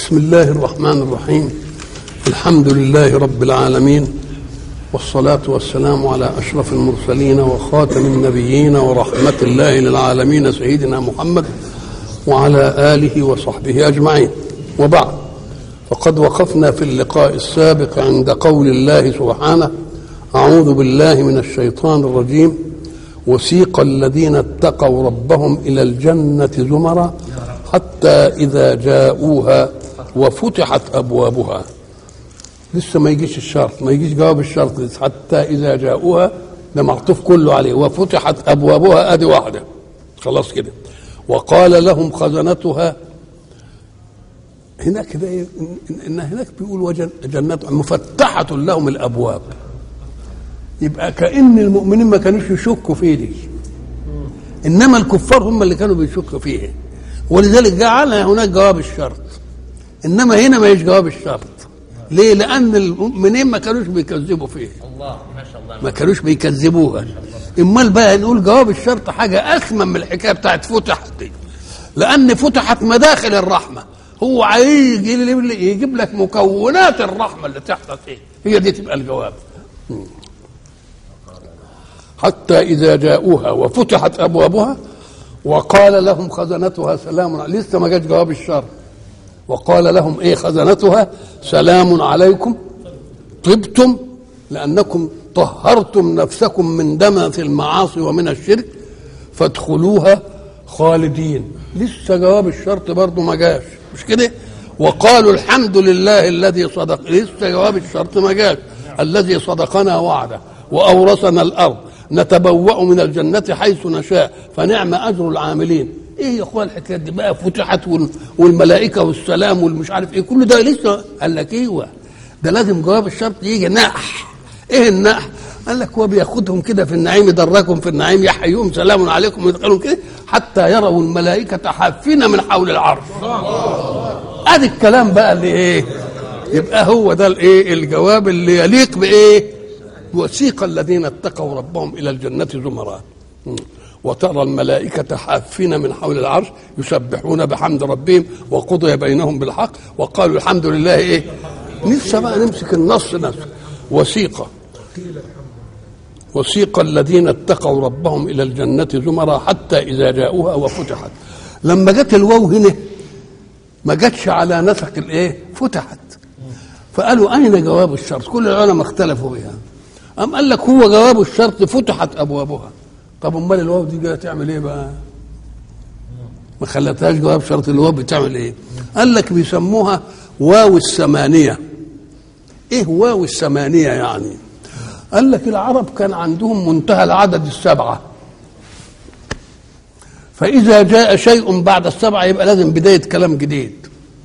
بسم الله الرحمن الرحيم الحمد لله رب العالمين والصلاة والسلام على أشرف المرسلين وخاتم النبيين ورحمة الله للعالمين سيدنا محمد وعلى آله وصحبه أجمعين وبعد فقد وقفنا في اللقاء السابق عند قول الله سبحانه أعوذ بالله من الشيطان الرجيم وسيق الذين اتقوا ربهم إلى الجنة زمرا حتى إذا جاءوها وفتحت أبوابها لسه ما يجيش الشرط ما يجيش جواب الشرط لسه حتى إذا جاءوها ده معطوف كله عليه وفتحت أبوابها أدي واحدة خلاص كده وقال لهم خزنتها هناك ده إيه؟ إن- إن هناك بيقول وجن جنات مفتحة لهم الأبواب يبقى كأن المؤمنين ما كانوش يشكوا في دي إنما الكفار هم اللي كانوا بيشكوا فيه ولذلك جعل هناك جواب الشرط إنما هنا ما يش جواب الشرط ليه؟ لأن المؤمنين ما كانوش بيكذبوا فيه الله ما شاء الله ما كانوش بيكذبوها امال بقى نقول جواب الشرط حاجه اثمن من الحكايه بتاعت فتحت دي لان فتحت مداخل الرحمه هو عايز يجيب لك مكونات الرحمه اللي تحصل ايه هي دي تبقى الجواب حتى اذا جاءوها وفتحت ابوابها وقال لهم خزنتها سلام عليكم لسه ما جاش جواب الشرط وقال لهم ايه خزنتها سلام عليكم طبتم لأنكم طهرتم نفسكم من دمث المعاصي ومن الشرك فادخلوها خالدين لسه جواب الشرط برضه ما جاش مش كده وقالوا الحمد لله الذي صدق لسه جواب الشرط ما جاش الذي صدقنا وعده وأورثنا الأرض نتبوأ من الجنة حيث نشاء فنعم أجر العاملين ايه يا اخوان الحكايات دي بقى فتحت وال- والملائكه والسلام والمش عارف ايه كل ده لسه قال لك ايوه ده لازم جواب الشرط يجي نح ايه النح قال لك هو بياخدهم كده في النعيم يدركهم في النعيم يحييهم سلام عليكم ويدخلهم كده حتى يروا الملائكه حافين من حول العرش ادي الكلام بقى اللي ايه يبقى هو ده الايه الجواب اللي يليق بايه وسيق الذين اتقوا ربهم الى الجنه زمرا مم. وترى الملائكة حافين من حول العرش يسبحون بحمد ربهم وقضي بينهم بالحق وقالوا الحمد لله ايه لسه بقى نمسك النص نفسه وسيق وسيق الذين اتقوا ربهم الى الجنة زمرا حتى اذا جاءوها وفتحت لما جت الواو هنا ما جاتش على نسق الايه فتحت فقالوا اين جواب الشرط كل العلماء اختلفوا بها أم قال لك هو جواب الشرط فتحت ابوابها طب امال الواو دي جايه تعمل ايه بقى ما خلتهاش جواب شرط الواو بتعمل ايه قال لك بيسموها واو الثمانيه ايه واو الثمانيه يعني قال لك العرب كان عندهم منتهى العدد السبعه فاذا جاء شيء بعد السبعه يبقى لازم بدايه كلام جديد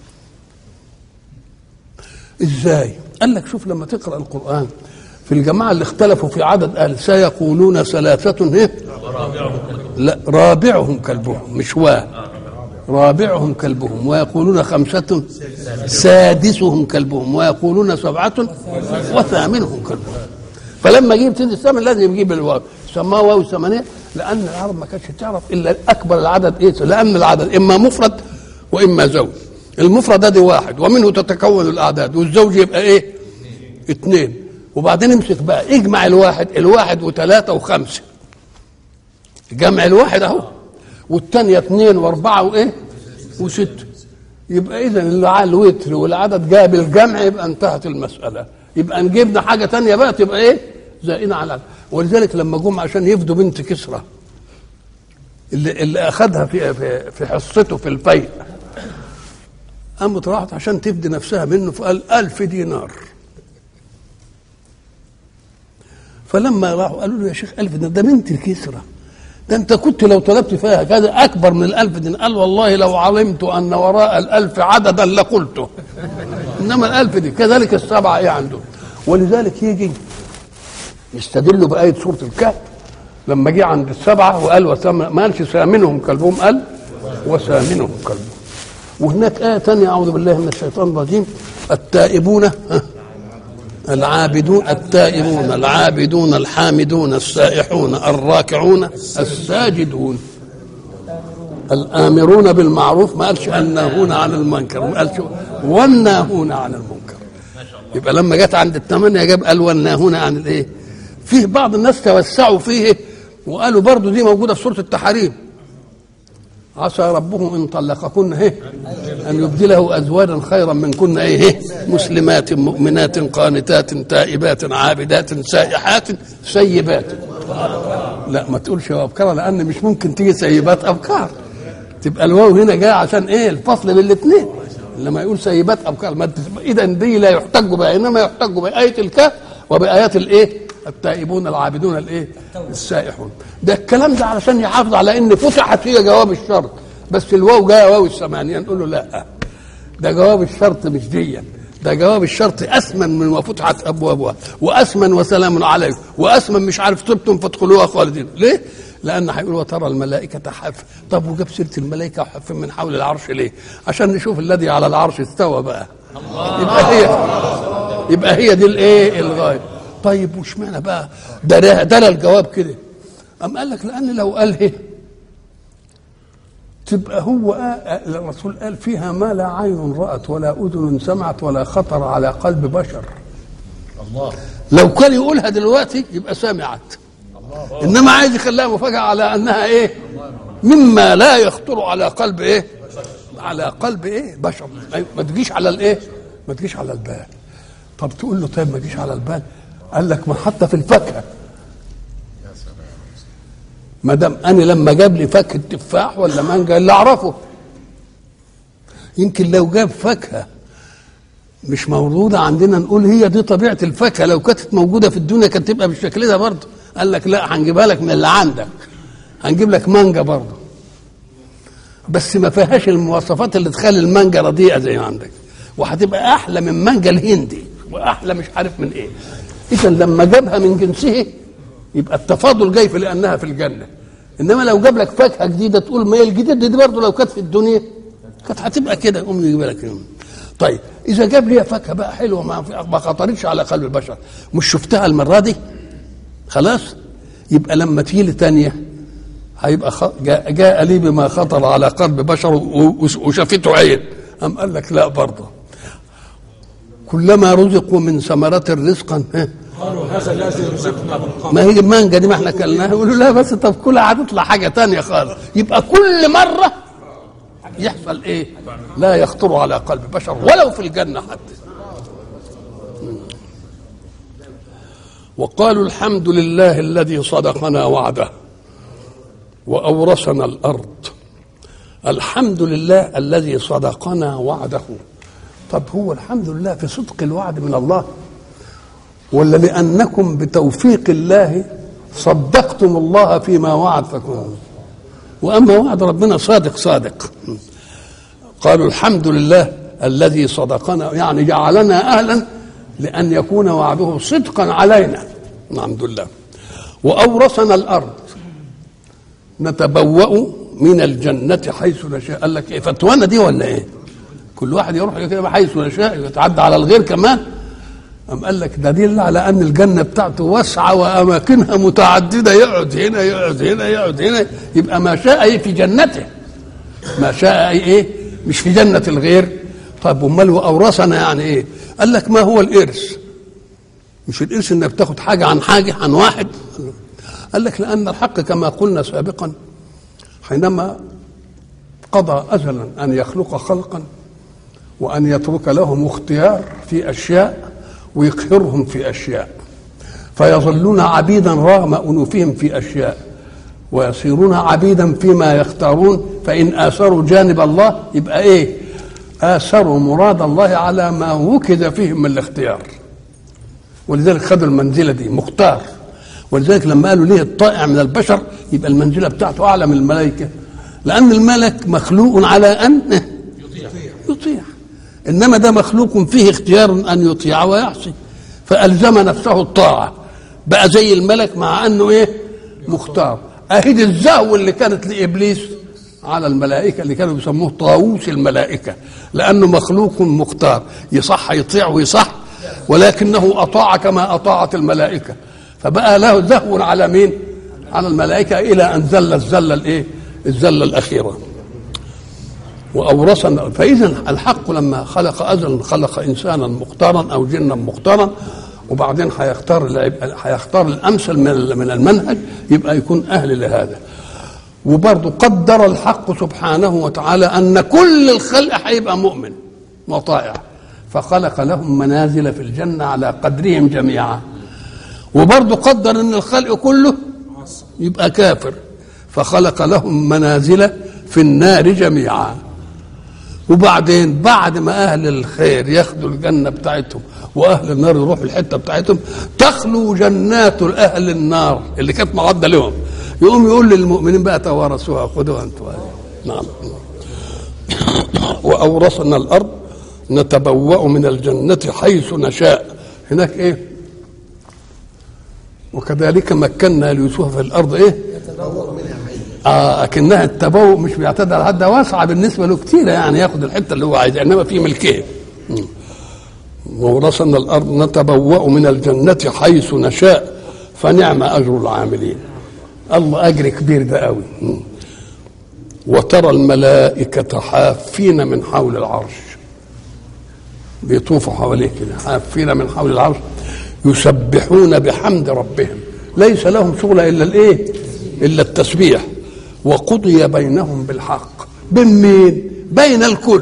ازاي قال لك شوف لما تقرا القران في الجماعه اللي اختلفوا في عدد قال سيقولون ثلاثه ايه لا رابعهم كلبهم مش وا رابعهم كلبهم ويقولون خمسة سادسهم كلبهم ويقولون سبعة وثامنهم كلبهم فلما يجيب تدي الثامن لازم يجيب الواو سماه واو ثمانية لأن العرب ما كانتش تعرف إلا أكبر العدد إيه لأن العدد إما مفرد وإما زوج المفرد ادي واحد ومنه تتكون الأعداد والزوج يبقى إيه اثنين وبعدين امسك بقى اجمع الواحد الواحد وثلاثة وخمسة جمع الواحد اهو والثانية اثنين واربعة وايه وستة يبقى اذا اللي على الوتر والعدد جاب الجمع يبقى انتهت المسألة يبقى نجيبنا حاجة تانية بقى تبقى ايه زائنا على العدد. ولذلك لما جم عشان يفدوا بنت كسرى اللي, اللي اخذها في في, في حصته في الفيء قامت راحت عشان تفدي نفسها منه فقال ألف دينار فلما راحوا قالوا له يا شيخ ألف دينار ده بنت الكسرى ده انت كنت لو طلبت فيها كذا اكبر من الالف دينار قال والله لو علمت ان وراء الالف عددا لقلته انما الالف دي كذلك السبعه ايه عندهم ولذلك يجي يستدلوا بآية سورة الكهف لما جه عند السبعة وقال وثمن ما قالش ثامنهم كلبهم قال وثامنهم كلبهم وهناك آية ثانية أعوذ بالله من الشيطان الرجيم التائبون ها العابدون التائبون العابدون الحامدون السائحون الراكعون الساجدون الآمرون بالمعروف ما قالش الناهون عن المنكر ما قالش والناهون عن المنكر يبقى لما جت عند الثمانية جاب قال والناهون عن الايه فيه بعض الناس توسعوا فيه وقالوا برضو دي موجودة في سورة التحريم عسى ربه ان طلقكن ايه ان يبدله ازواجا خيرا منكن ايه مسلمات مؤمنات قانتات تائبات عابدات سائحات سيبات لا ما تقولش ابكار لان مش ممكن تيجي سيبات ابكار تبقى الواو هنا جاي عشان ايه الفصل بين الاثنين لما يقول سيبات ابكار ما اذا دي لا يحتج بها انما يحتج بايه الكهف وبايات الايه التائبون العابدون الايه السائحون ده الكلام ده علشان يحافظ على ان فتحت هي جواب الشرط بس الواو جاء واو الثمانيه نقول له لا ده جواب الشرط مش ديا ده جواب الشرط اسمن من وفتحت ابوابها واسمن وسلام عليكم واسمن مش عارف طبتم فادخلوها خالدين ليه؟ لان هيقول وترى الملائكه حف طب وجاب سيره الملائكه وحف من حول العرش ليه؟ عشان نشوف الذي على العرش استوى بقى يبقى هي يبقى هي دي الايه الغايه طيب وش معنى بقى ده ده الجواب كده أم قال لك لأن لو قال هي تبقى هو قال الرسول قال فيها ما لا عين رأت ولا أذن سمعت ولا خطر على قلب بشر الله لو كان يقولها دلوقتي يبقى سمعت الله. إنما عايز يخليها مفاجأة على أنها إيه مما لا يخطر على قلب إيه على قلب إيه بشر ما تجيش على الإيه ما تجيش على البال طب تقول له طيب ما تجيش على البال قال لك ما حتى في الفاكهه ما دام انا لما جاب لي فاكهه تفاح ولا مانجا اللي اعرفه يمكن لو جاب فاكهه مش موجوده عندنا نقول هي دي طبيعه الفاكهه لو كانت موجوده في الدنيا كانت تبقى بالشكل ده برضه قال لك لا هنجيبها لك من اللي عندك هنجيب لك مانجا برضه بس ما فيهاش المواصفات اللي تخلي المانجا رديئه زي ما عندك وهتبقى احلى من مانجا الهندي واحلى مش عارف من ايه اذا لما جابها من جنسه يبقى التفاضل جاي في لانها في الجنه انما لو جاب لك فاكهه جديده تقول ما هي الجديده دي برضه لو كانت في الدنيا كانت هتبقى كده يقوم يجيب لك يوم. طيب اذا جاب لي فاكهه بقى حلوه ما ما خطرتش على قلب البشر مش شفتها المره دي خلاص يبقى لما تيجي لي ثانيه هيبقى خ... جاء, جاء لي بما خطر على قلب بشر وشافته عين أم قال لك لا برضه كلما رزقوا من ثمرات رزقا قالوا هذا الذي رزقنا من قبل ما هي المانجا دي ما احنا كلناها يقولوا لا بس طب كلها هتطلع حاجه تانية خالص يبقى كل مره يحصل ايه لا يخطر على قلب بشر ولو في الجنه حتى وقالوا الحمد لله الذي صدقنا وعده واورثنا الارض الحمد لله الذي صدقنا وعده طب هو الحمد لله في صدق الوعد من الله ولا لأنكم بتوفيق الله صدقتم الله فيما وعد فكنتم وأما وعد ربنا صادق صادق قالوا الحمد لله الذي صدقنا يعني جعلنا أهلا لأن يكون وعده صدقا علينا الحمد لله وأورثنا الأرض نتبوأ من الجنة حيث نشاء قال لك إيه فتوانا دي ولا إيه كل واحد يروح كده حيث يشاء يتعدى على الغير كمان أم قال لك دليل على أن الجنة بتاعته واسعة وأماكنها متعددة يقعد هنا يقعد هنا يقعد هنا يبقى ما شاء إيه في جنته ما شاء إيه مش في جنة الغير طيب أمال وأورثنا يعني إيه قال لك ما هو الإرث مش الإرث إنك بتاخد حاجة عن حاجة عن واحد قال لك لأن الحق كما قلنا سابقا حينما قضى أزلا أن يخلق خلقا وأن يترك لهم اختيار في أشياء ويقهرهم في أشياء فيظلون عبيدا رغم أنوفهم في أشياء ويصيرون عبيدا فيما يختارون فإن آثروا جانب الله يبقى إيه آثروا مراد الله على ما وكد فيهم من الاختيار ولذلك خدوا المنزلة دي مختار ولذلك لما قالوا ليه الطائع من البشر يبقى المنزلة بتاعته أعلى من الملائكة لأن الملك مخلوق على أن يطيع, يطيع. انما ده مخلوق فيه اختيار ان يطيع ويعصي فالزم نفسه الطاعه بقى زي الملك مع انه ايه مختار اهي الزهو اللي كانت لابليس على الملائكه اللي كانوا بيسموه طاووس الملائكه لانه مخلوق مختار يصح يطيع ويصح ولكنه اطاع كما اطاعت الملائكه فبقى له زهو على مين على الملائكه الى ان زل الزله الايه الزله الاخيره وأورثنا فإذا الحق لما خلق أزلا خلق إنسانا مختارا أو جنا مختارا وبعدين هيختار العب- هيختار الأمثل من من المنهج يبقى يكون أهل لهذا وبرضه قدر الحق سبحانه وتعالى أن كل الخلق هيبقى مؤمن وطائع فخلق لهم منازل في الجنة على قدرهم جميعا وبرضه قدر أن الخلق كله يبقى كافر فخلق لهم منازل في النار جميعا وبعدين بعد ما اهل الخير ياخدوا الجنه بتاعتهم واهل النار يروحوا الحته بتاعتهم تخلو جنات اهل النار اللي كانت معده لهم يقوم يقول للمؤمنين بقى توارثوها خذوها انتم نعم واورثنا الارض نتبوأ من الجنه حيث نشاء هناك ايه وكذلك مكنا ليوسف في الارض ايه آه اكنها التبوء مش بيعتدى على حد واسعه بالنسبه له كتيره يعني ياخد الحته اللي هو عايزها انما في ملكيه مم. وورثنا الارض نتبوأ من الجنه حيث نشاء فنعم اجر العاملين الله اجر كبير ده قوي مم. وترى الملائكه حافين من حول العرش بيطوفوا حواليه كده حافين من حول العرش يسبحون بحمد ربهم ليس لهم شغل الا الايه الا التسبيح وقضي بينهم بالحق بين مين بين الكل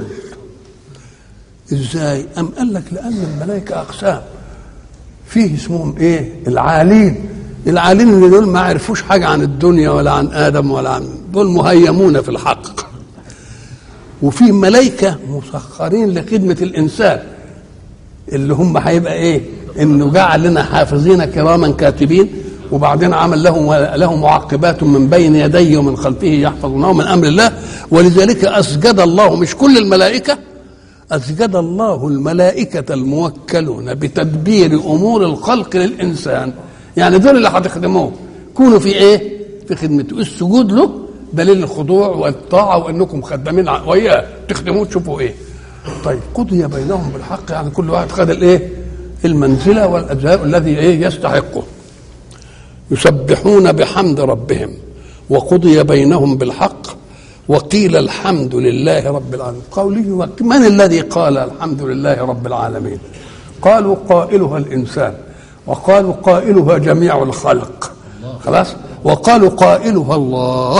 ازاي ام قال لك لان الملائكه اقسام فيه اسمهم ايه العالين العالين اللي دول ما عرفوش حاجه عن الدنيا ولا عن ادم ولا عن دول مهيمون في الحق وفي ملائكه مسخرين لخدمه الانسان اللي هم هيبقى ايه انه جعل لنا حافظين كراما كاتبين وبعدين عمل لهم له معقبات من بين يديه ومن خلفه يحفظونه من امر الله ولذلك اسجد الله مش كل الملائكه اسجد الله الملائكه الموكلون بتدبير امور الخلق للانسان يعني دول اللي هتخدموه كونوا في ايه في خدمته السجود له دليل الخضوع والطاعه وانكم خدامين ع- وياه تخدموه تشوفوا ايه طيب قضي بينهم بالحق يعني كل واحد خد الايه المنزله والاجزاء الذي ايه يستحقه يسبحون بحمد ربهم وقضي بينهم بالحق وقيل الحمد لله رب العالمين قوله من الذي قال الحمد لله رب العالمين قالوا قائلها الانسان وقالوا قائلها جميع الخلق خلاص وقالوا قائلها الله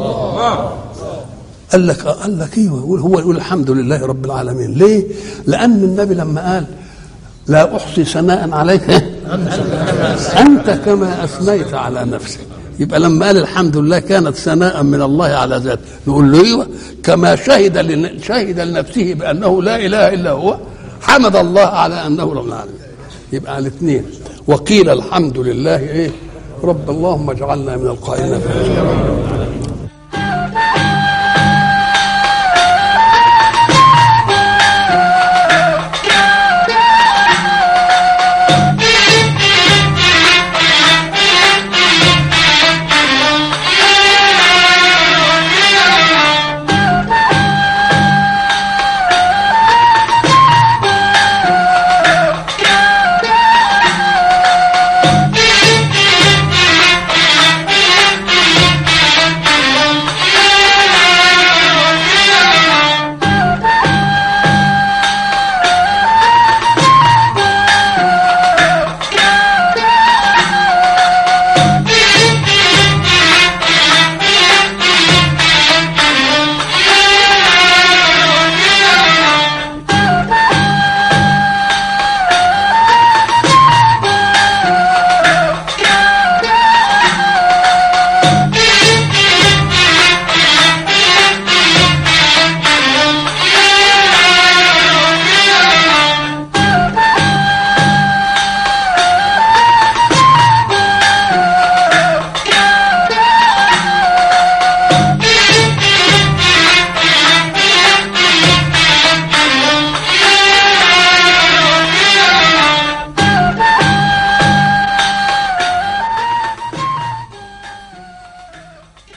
قال لك قال لك ايوه يقول هو يقول الحمد لله رب العالمين ليه؟ لان النبي لما قال لا احصي ثناء عليك انت كما اثنيت على نفسك يبقى لما قال الحمد لله كانت ثناء من الله على ذاته نقول له ايوه كما شهد لن- شهد لنفسه بانه لا اله الا هو حمد الله على انه رب العالمين يبقى على الاثنين وقيل الحمد لله ايه رب اللهم اجعلنا من القائلين في